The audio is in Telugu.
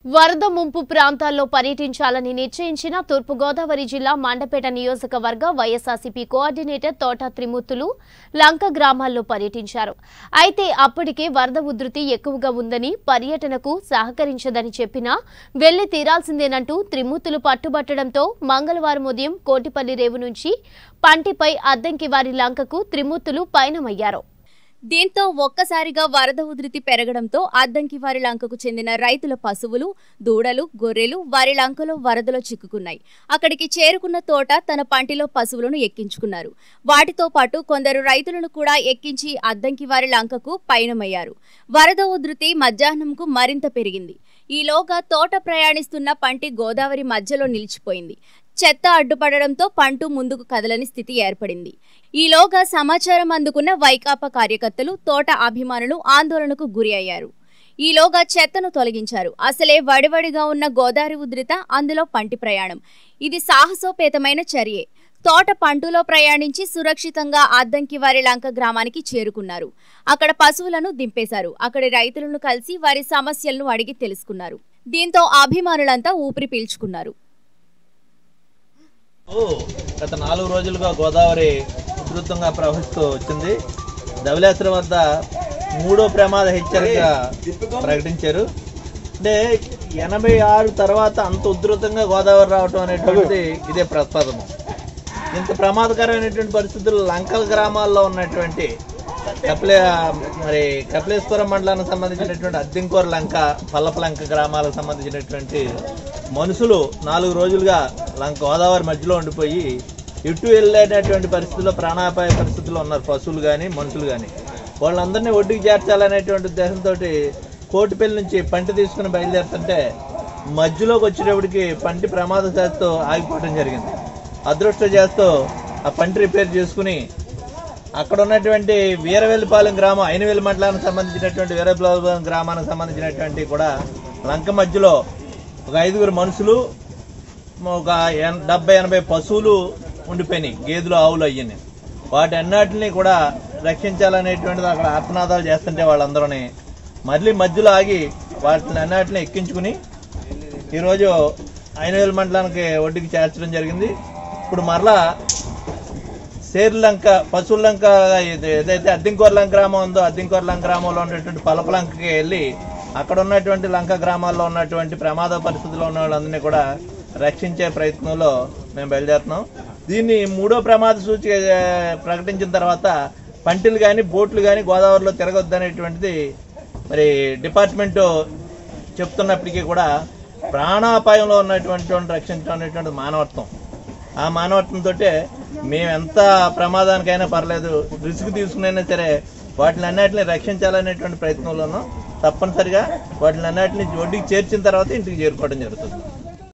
వరద ముంపు ప్రాంతాల్లో పర్యటించాలని నిశ్చయించిన తూర్పుగోదావరి జిల్లా మండపేట నియోజకవర్గ వైఎస్ఆర్సీపీ కోఆర్డినేటర్ తోట త్రిమూర్తులు లంక గ్రామాల్లో పర్యటించారు అయితే అప్పటికే వరద ఉధృతి ఎక్కువగా ఉందని పర్యటనకు సహకరించదని చెప్పినా వెళ్లి తీరాల్సిందేనంటూ త్రిమూర్తులు పట్టుబట్టడంతో మంగళవారం ఉదయం కోటిపల్లి రేవు నుంచి పంటిపై అద్దంకి వారి లంకకు త్రిమూర్తులు పయనమయ్యారు దీంతో ఒక్కసారిగా వరద ఉధృతి పెరగడంతో అద్దంకి వారి లంకకు చెందిన రైతుల పశువులు దూడలు గొర్రెలు వారి లంకలో వరదలో చిక్కుకున్నాయి అక్కడికి చేరుకున్న తోట తన పంటిలో పశువులను ఎక్కించుకున్నారు వాటితో పాటు కొందరు రైతులను కూడా ఎక్కించి అద్దంకి వారి లంకకు పయనమయ్యారు వరద ఉధృతి మధ్యాహ్నంకు మరింత పెరిగింది ఈలోగా తోట ప్రయాణిస్తున్న పంటి గోదావరి మధ్యలో నిలిచిపోయింది చెత్త అడ్డుపడడంతో పంటు ముందుకు కదలని స్థితి ఏర్పడింది ఈలోగా సమాచారం అందుకున్న వైకాపా కార్యకర్తలు తోట అభిమానులు ఆందోళనకు గురి అయ్యారు ఈలోగా చెత్తను తొలగించారు అసలే వడివడిగా ఉన్న గోదావరి ఉధృత అందులో పంటి ప్రయాణం ఇది సాహసోపేతమైన చర్యే తోట పంటులో ప్రయాణించి సురక్షితంగా అద్దంకి వారి లంక గ్రామానికి చేరుకున్నారు అక్కడ పశువులను దింపేశారు అక్కడి రైతులను కలిసి వారి సమస్యలను అడిగి తెలుసుకున్నారు దీంతో అభిమానులంతా ఊపిరి పీల్చుకున్నారు ఓ, గత నాలుగు రోజులుగా గోదావరి ఉధృతంగా ప్రవహిస్తూ వచ్చింది ధవళేశ్వరం వద్ద మూడో ప్రమాద హెచ్చరిక ప్రకటించారు అంటే ఎనభై ఆరు తర్వాత అంత ఉధృతంగా గోదావరి రావటం అనేటువంటిది ఇదే ప్రస్తావము ఇంత ప్రమాదకరమైనటువంటి పరిస్థితులు లంకల గ్రామాల్లో ఉన్నటువంటి కపిలే మరి కపిలేశ్వరం మండలానికి సంబంధించినటువంటి అద్దెంకూర లంక పల్లప లంక గ్రామాలకు సంబంధించినటువంటి మనుషులు నాలుగు రోజులుగా లంక గోదావరి మధ్యలో ఉండిపోయి ఇటు వెళ్ళేటటువంటి పరిస్థితుల్లో ప్రాణాపాయ పరిస్థితుల్లో ఉన్నారు పశువులు కానీ మనుషులు కానీ వాళ్ళందరినీ ఒడ్డుకి చేర్చాలనేటువంటి ఉద్దేశంతో కోటిపల్లి నుంచి పంట తీసుకుని బయలుదేరుతుంటే మధ్యలోకి వచ్చేటప్పటికి పంటి ప్రమాదశాత్తు ఆగిపోవడం జరిగింది అదృష్టం చేస్తూ ఆ పంట రిపేర్ చేసుకుని అక్కడ ఉన్నటువంటి వీరవెల్లిపాలెం గ్రామం అయినవెల్లి మండలానికి సంబంధించినటువంటి వీరవెల్లిపాలెం గ్రామానికి సంబంధించినటువంటి కూడా లంక మధ్యలో ఒక ఐదుగురు మనుషులు ఒక ఎన్- డెబ్బై ఎనభై పశువులు ఉండిపోయినాయి గేదెలు ఆవులు అయ్యాయి వాటి అన్నిటిని కూడా రక్షించాలనేటువంటిది అక్కడ ఆత్మనాదాలు చేస్తుంటే వాళ్ళందరూని మళ్ళీ మధ్యలో ఆగి వాటిని అన్నిటిని ఎక్కించుకుని ఈరోజు ఐనవేల మండలానికి ఒడ్డుకి చేర్చడం జరిగింది ఇప్పుడు మరలా సేర్లంక పశువులంక ఇది ఏదైతే అద్దెంకోర్లంక గ్రామం ఉందో అద్దెంకోర్లంక గ్రామంలో ఉన్నటువంటి పలపలంకకి వెళ్ళి అక్కడ ఉన్నటువంటి లంక గ్రామాల్లో ఉన్నటువంటి ప్రమాద పరిస్థితుల్లో ఉన్న వాళ్ళందరినీ కూడా రక్షించే ప్రయత్నంలో మేము బయలుదేరుతున్నాం దీన్ని మూడో ప్రమాద సూచిక ఆ, ప్రకటించిన తర్వాత పంటిలు కానీ బోట్లు కానీ గోదావరిలో తిరగొద్దనేటువంటిది మరి డిపార్ట్మెంటు చెప్తున్నప్పటికీ కూడా ప్రాణాపాయంలో ఉన్నటువంటి వాడిని రక్షించడం అనేటువంటి మానవత్వం ఆ మానవత్వంతో మేము ఎంత ప్రమాదానికైనా పర్లేదు రిస్క్ తీసుకునైనా సరే వాటిని అన్నిటిని రక్షించాలనేటువంటి ప్రయత్నంలో ఉన్నాం తప్పనిసరిగా వాటిని అన్నిటిని ఒడ్డుకి చేర్చిన తర్వాత ఇంటికి చేరుకోవడం జరుగుతుంది